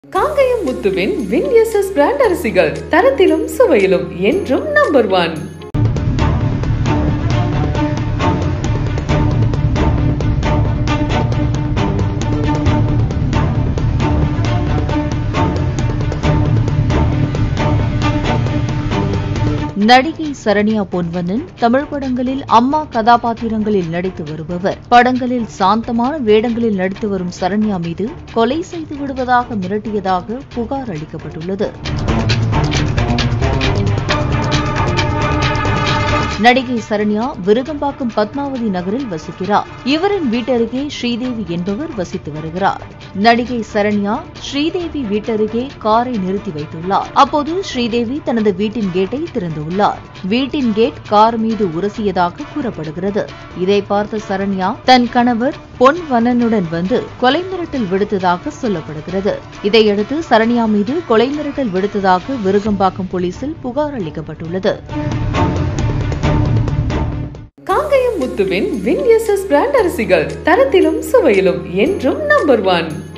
காங்கயம் முத்துவின் வின் SS brand அரிசிகள் தரத்திலும் சுவையிலும் என்றும் நம்பர் ஒன் நடிகை சரண்யா பொன்வண்ணன் தமிழ் படங்களில் அம்மா கதாபாத்திரங்களில் நடித்து வருபவர் படங்களில் சாந்தமான வேடங்களில் நடித்து வரும் சரண்யா மீது கொலை செய்து விடுவதாக மிரட்டியதாக புகார் அளிக்கப்பட்டுள்ளது நடிகை சரண்யா விருகம்பாக்கம் பத்மாவதி நகரில் வசிக்கிறார் இவரின் வீட்டருகே ஸ்ரீதேவி என்பவர் வசித்து வருகிறார் நடிகை சரண்யா ஸ்ரீதேவி வீட்டருகே காரை நிறுத்தி வைத்துள்ளார் அப்போது ஸ்ரீதேவி தனது வீட்டின் கேட்டை திறந்துள்ளார் வீட்டின் கேட் கார் மீது உரசியதாக கூறப்படுகிறது இதை பார்த்த சரண்யா தன் கணவர் பொன் வண்ணனுடன் வந்து கொலை மிரட்டல் விடுத்ததாக சொல்லப்படுகிறது இதையடுத்து சரண்யா மீது கொலை மிரட்டல் விடுத்ததாக விருகம்பாக்கம் போலீசில் புகார் அளிக்கப்பட்டுள்ளது காங்கயம் முத்துவின் வின் எஸ்எஸ் பிராண்ட் அரிசிகள் தரத்திலும் சுவையிலும் என்றும் நம்பர் ஒன்